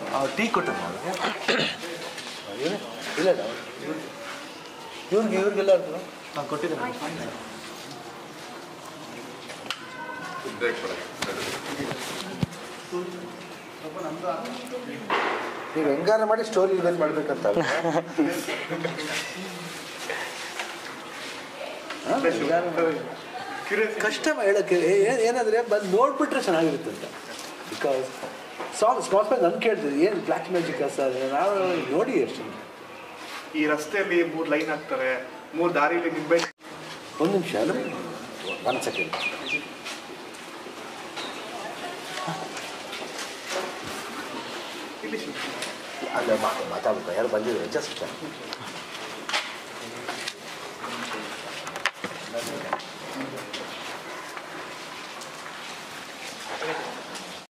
Tea ಕೊಟ್ಟ ಇಲ್ಲ ಇಲ್ಲ ಇವ್ರಿಗೆ ಇವ್ರಿಗೆಲ್ಲ ನಾನು ಕೊಟ್ಟಿದ್ದೇನೆ ನೀವು ಹೆಂಗಾರ ಮಾಡಿ ಸ್ಟೋರಿ ಇವೆಂಟ್ ಮಾಡ್ಬೇಕಂತ ಅಲ್ವಾ? ಹಾ, ಹೆಂಗಾರ ಮಾಡಿ. ಕಷ್ಟ ಹೇಳಕ್ಕೆ ಏ- ಏನಾದ್ರೆ ಬಂದು ನೋಡ್ಬಿಟ್ರೆ ಚೆನ್ನಾಗಿರುತ್ತೆ ಅಂತ ಬಿಕಾಸ್ ಸಾಂಗ್ ಸ್ಮಾಲ್ ಸ್ಮಾಲ್ ನನ್ಗೆ ಕೇಳ್ತಿದ್ದೆ ಏನು ಬ್ಲ್ಯಾಕ್ ಮ್ಯಾಜಿಕ್ ಸರ್ ನಾವು ನೋಡಿ ಅಷ್ಟೇ ಈ ರಸ್ತೆಯಲ್ಲಿ ಮೂರು ಲೈನ್ ಹಾಕ್ತಾರೆ ಮೂರು ದಾರಿಲಿ ನಿಂಬೆ ಒಂದು ನಿಮಿಷ ಅಲ್ಲ ಒನ್ ಸೆಕೆಂಡ್ ಇಲ್ಲಿ ಅಲ್ಲ ಮಾತಾಡ್ಬೇಕು ಯಾರು ಬಂದಿದ್ರು ಜಸ್ಟ್